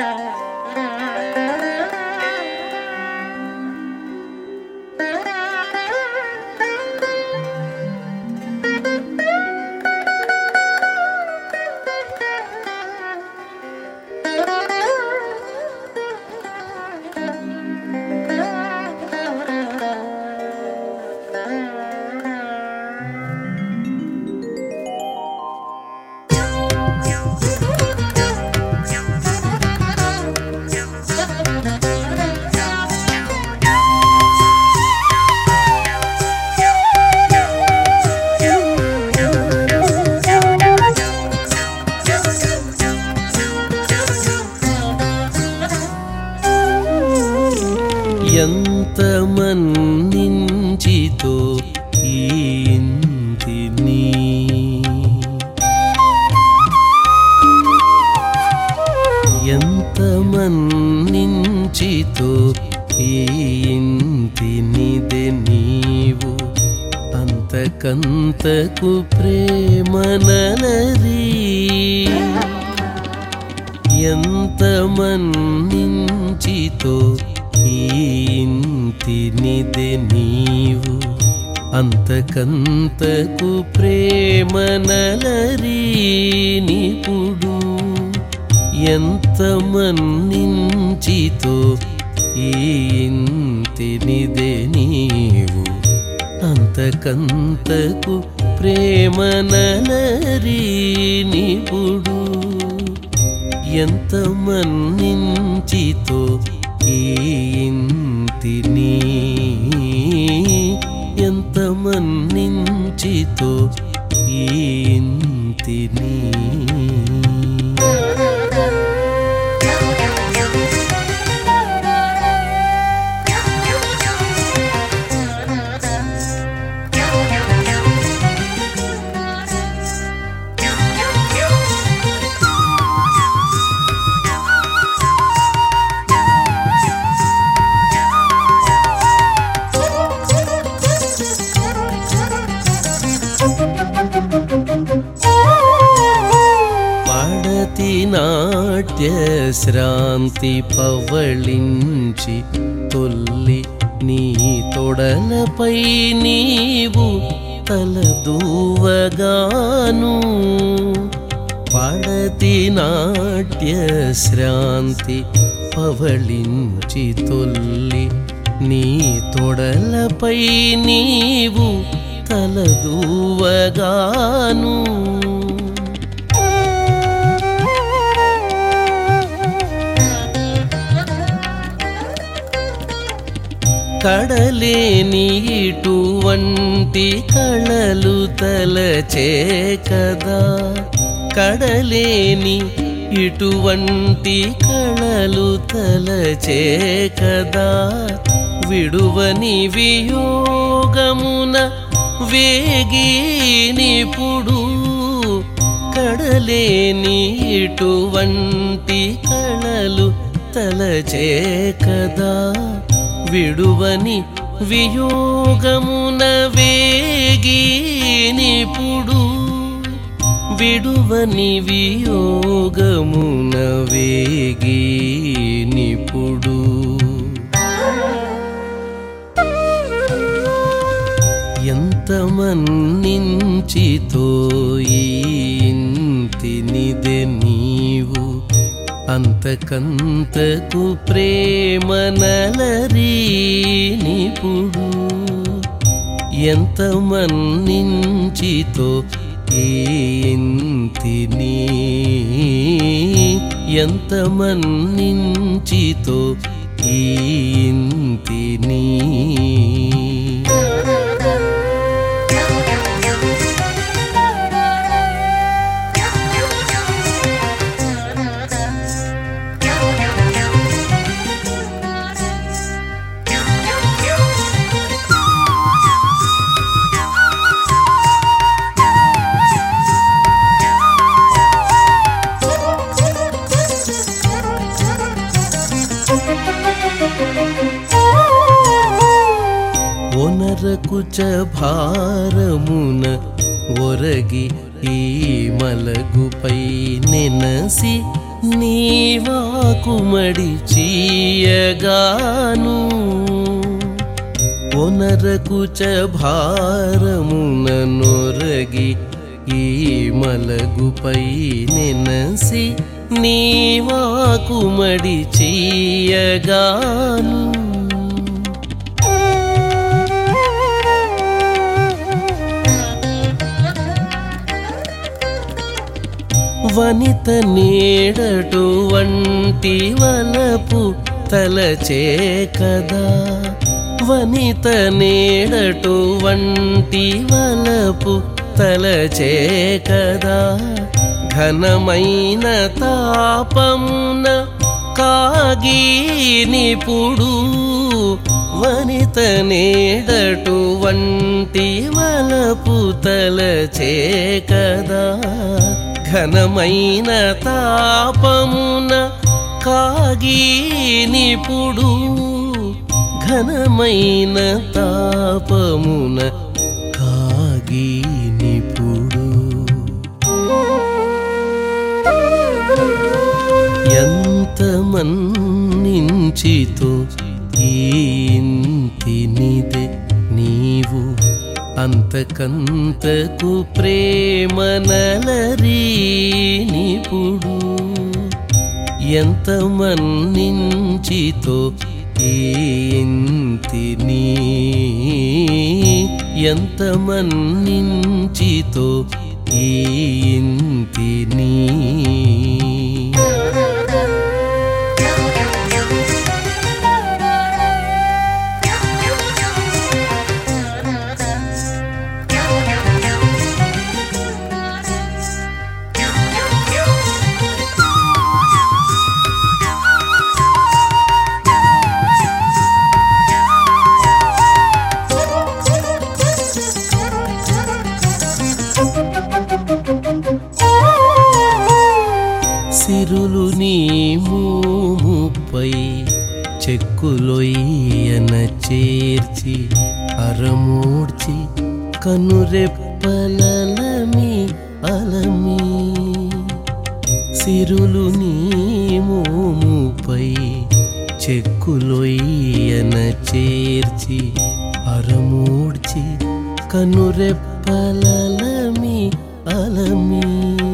ఎంత మన్నించితో ఈ ఇంటిని ఎంత మన్నించితో ఈ ఇంటినిదే నీవు అంతకంతకు ప్రేమనలరీ ఎంత మన్నించితో ఈ ఇంటినిదే నీవు అంతకంతకు ప్రేమనలరీ నిపుడు ఎంత మన్నించితో ఈ ఇంటినిదే నీవు అంతకంతకు ప్రేమనలరీ నిపుడు ఎంత మన్నించితో ఈ ఇంటిని ఎంత మన్నించితో ఈ ఇంటిని పడతి నాట్య శ్రాంతి పవళించి తొల్లి నీ తొడలపై నీవు తలదూవగాను పడతి నాట్య శ్రాంతి పవళించి తొల్లి నీ తొడలపై నీవు తలదూవగాను కడలేని ఇటువంటి కళలు తలచే కదా కడలేని ఇటువంటి కళలు తలచే కదా విడువని వియోగమున వేగినిపుడు కడలేని ఇటువంటి కళలు తలచే కదా విడువని వియోగమున వేగినిపుడు విడువని వియోగమున వేగినిపుడు ఎంత మన్నించితో ఈ ఇంటినిదే నీవు అంతకంతకు ప్రేమనలరీ నిపుడు ఎంత మన్నించితో ఈ ఇంటిని ఎంత మన్నించితో ఈ ఇంటిని ఒనరకుచ భారమున ఒరగి ఈ మలగుపై నెనసి నీవాకుమడి చీయగాను ఒనరకుచ భారమున నొరగి ఈ మలగుపై నెనసి నీవాకుమడి చీయగాను వనిత నీడటు వంటి వలపు తలచే కదా వనిత నీడటు వంటి వలపు తలచే కదా ఘనమైన తాపమున కాగి నిపుడు వనిత నీడటు వంటి వలపు తలచే కదా ఘనమైన తాపమున కాగి నిపుడు ఘనమైన తాపమున కాగి నిపుడు ఎంత మన్నించితో ఇంతినిదే నీవు అంతకంతకు ప్రేమ నలరీ నిపుడు ఎంత మన్నించితో ఇంతిని ఎంత మన్నించితో ఇంతిని సిరులు నీ మూముపై చెక్కులొయ్యన చేర్చి అరమూడ్చి కనురెప్పలమి అలమి సిరులు నీ మూముపై చెక్కులొయ్యన చేర్చి అరమూడ్చి కనురెప్పలమి అలమి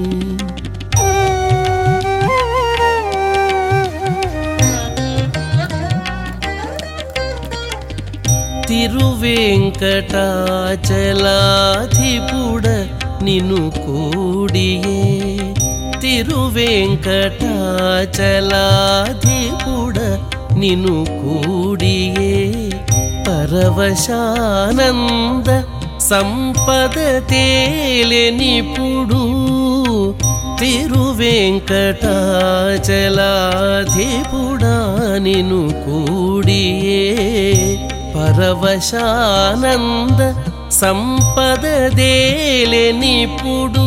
తిరువేంకటాచలాధిపుడ నిను కూడియే తిరువేంకటాచలాధిపుడ నిను కూడియే పరవశానంద సంపద తేలెనిపుడు తిరువేంకటాచలాధిపుడా నిను కూడియే పరవశానంద సంపద దేలెనిపుడు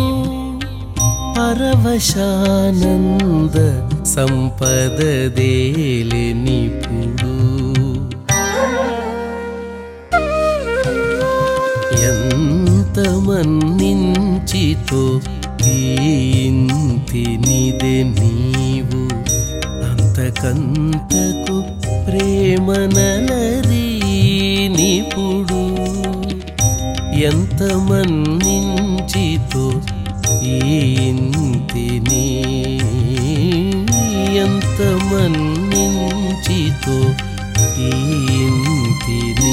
పరవశానంద సంపద దేలెనిపుడు ఎంత మన్నించితో ఇంతినిదే నీవు అంతకంతకు ప్రేమ నలరీ నిపుడు ఎంత మన్నించితో ఇంతిని ఎంత మన్నించితో ఇంతిని